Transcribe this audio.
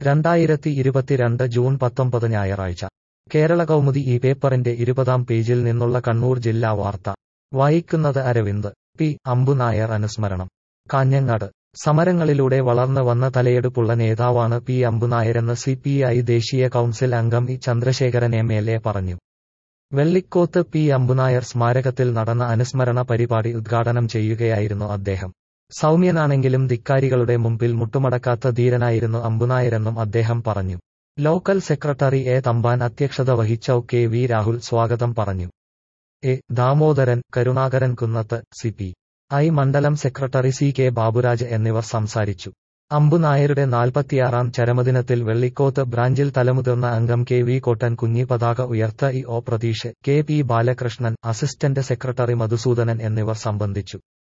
രണ്ടായിരത്തി ഇരുപത്തിരണ്ട് ജൂൺ പത്തൊമ്പത് ഞായറാഴ്ച കേരള കൗമുദി ഈ പേപ്പറിന്റെ ഇരുപതാം പേജിൽ നിന്നുള്ള കണ്ണൂർ ജില്ലാ വാർത്ത വായിക്കുന്നത് അരവിന്ദ് പി അമ്പുനായർ അനുസ്മരണം കാഞ്ഞങ്ങാട് സമരങ്ങളിലൂടെ വളർന്നു വന്ന തലയെടുപ്പുള്ള നേതാവാണ് പി അമ്പുനായരെന്ന് സി പി ഐ ദേശീയ കൗൺസിൽ അംഗം E Chandrasekharan M L A പറഞ്ഞു വെള്ളിക്കോത്ത് പി അമ്പുനായർ സ്മാരകത്തിൽ നടന്ന അനുസ്മരണ പരിപാടി ഉദ്ഘാടനം ചെയ്യുകയായിരുന്നു അദ്ദേഹം സൗമ്യനാണെങ്കിലും ധിക്കാരികളുടെ മുമ്പിൽ മുട്ടുമടക്കാത്ത ധീരനായിരുന്നു അമ്പുനായരെന്നും അദ്ദേഹം പറഞ്ഞു ലോക്കൽ സെക്രട്ടറി എ തമ്പാൻ അധ്യക്ഷത വഹിച്ച കെ വി രാഹുൽ സ്വാഗതം പറഞ്ഞു A Damodaran Karunakaran Kunnath C P I മണ്ഡലം സെക്രട്ടറി സി കെ ബാബുരാജ് എന്നിവർ സംസാരിച്ചു അമ്പുനായരുടെ നാൽപ്പത്തിയാറാം ചരമദിനത്തിൽ വെള്ളിക്കോത്ത് ബ്രാഞ്ചിൽ തലമുതിർന്ന അംഗം കെ വി കോട്ടൻ കുഞ്ഞി പതാക ഉയർത്ത E O Pratheesh K P Balakrishnan assistant secretary Madhusoodanan എന്നിവർ സംബന്ധിച്ചു